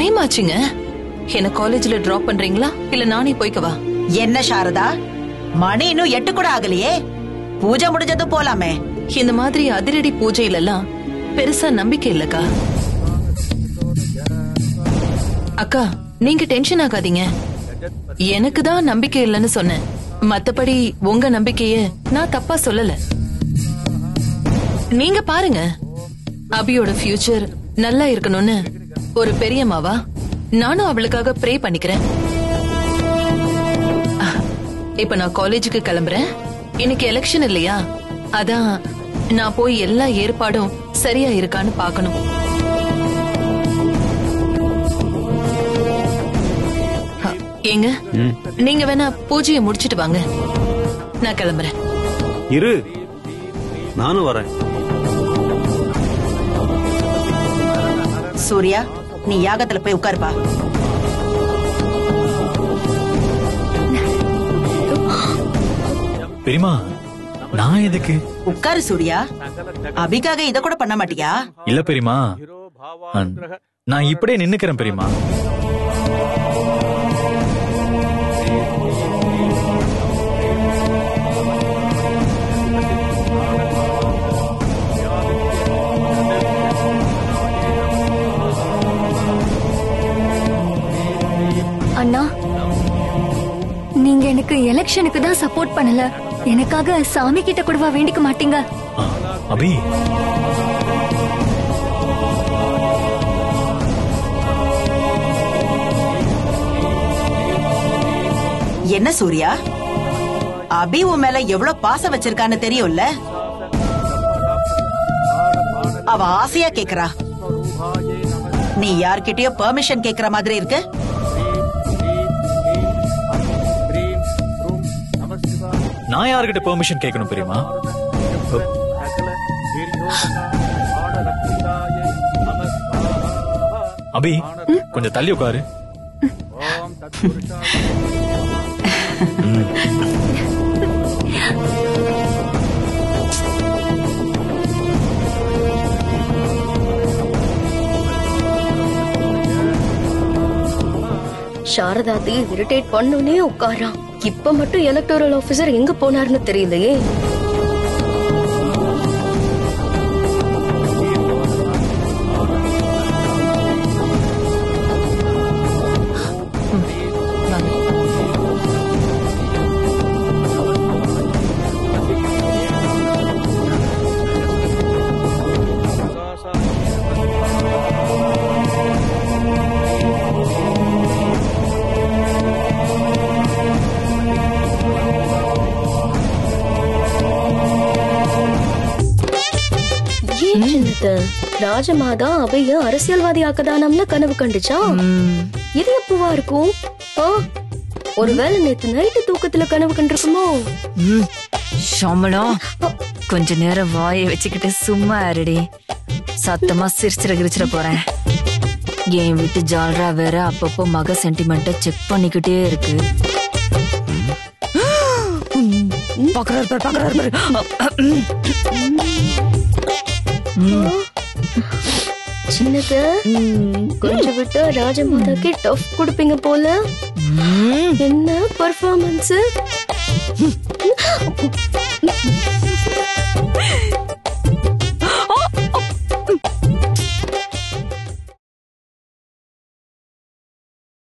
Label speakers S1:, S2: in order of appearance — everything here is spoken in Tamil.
S1: டைம் ஆச்சுங்க என்ன காலேஜ்ல டிராப் பண்றீங்களா இல்ல நானே போய்க்கவா
S2: என்ன சாரதா மணி இன்னும் எட்டு கூட ஆகலையே பூஜை முடிஞ்சதும் போலாமே
S1: இந்த மாதிரி அதிரடி பூஜையில எல்லாம் பெருசா நம்பிக்கை இல்லக்கா அக்கா நீங்க டென்ஷன் ஆகாதீங்க எனக்கு தான் நம்பிக்கை இல்லைன்னு சொன்னேன் மத்தபடி உங்க நம்பிக்கைய நான் தப்பா சொல்லல நீங்க பாருங்க அபியோட ஃபியூச்சர் நல்லா இருக்கணும்னு ஒரு பெரியம்மாவா நானும் அவளுக்காக ப்ரே பண்ணிக்கிறேன் அஹ், இப்ப நான் காலேஜுக்கு கிளம்புறேன் இன்னைக்கு எலெக்ஷன் இல்லையா அதான் நான் போய் எல்லா ஏற்பாடும் சரியா இருக்கான்னு பார்க்கணும் அஹ், ஏங்க நீங்க வேணா பூஜையை முடிச்சிட்டு வாங்க நான் கிளம்புறேன்
S3: இரு நானும் வரேன்
S2: சூர்யா நீ யாகத்துல போய் உட்காருப்பா
S4: பெரியமா நான் எதுக்கு
S2: உட்காரு சூர்யா அபிக்காக இத கூட பண்ண மாட்டியா
S4: இல்ல பெரியமா அஹ், நான் இப்படியே நின்னுக்கிறேன் பெரியமா
S5: அண்ணா நீங்க எனக்கு எலெக்ஷனுக்கு தான் சப்போர்ட் பண்ணல எனக்காக சாமி கிட்ட கூடவா வேண்டிக்க மாட்டீங்க
S4: அஹ், அபி
S2: என்ன சூர்யா அபி உன் மேல எவ்வளவு பாசம் வச்சிருக்கான்னு தெரியும்ல அவ ஆசையா கேக்குறா நீ யார்கிட்டயோ பெர்மிஷன் கேக்குற மாதிரி இருக்கு
S4: நான் யார்கிட்ட பெர்மிஷன் கேட்கணும் பெரியமா அபி கொஞ்சம் தள்ளி உட்காரு
S6: சாரதாத்தி இரிட்டேட் பண்ணோனே உட்காரான் இப்ப மட்டும் எலக்டோரல் ஆபீசர் எங்க போனாருன்னு தெரியலையே
S1: வாங்க
S6: ஏன் சின்னத்த ராஜமாதா அவைய அரசியல்வாதி ஆக்கதானம்னு கனவு கண்டுச்சா இது எப்பவா இருக்கும் ஆ? ஒருவேளை நேத்து நைட்டு தூக்கத்துல கனவு கண்டிருக்குமோ
S7: ம், சம்பளம் கொஞ்ச நேரம் வாயை வச்சுக்கிட்டு சும்மா இருடி சத்தமா சிரிச்சிட கிரிச்சிட போறேன் என் வீட்டு ஜால்ரா வேற அப்பப்போ மக சென்டிமெண்ட்டை செக் பண்ணிக்கிட்டே இருக்கு பாக்குறாரு பாரு, பாக்குறாரு பாரு.
S6: சின்னத்த கொஞ்சம் விட்டா ராஜமாதாக்கு டஃப் கொடுப்பீங்க போல
S7: ம்,
S6: என்ன பர்ஃபார்மன்ஸ்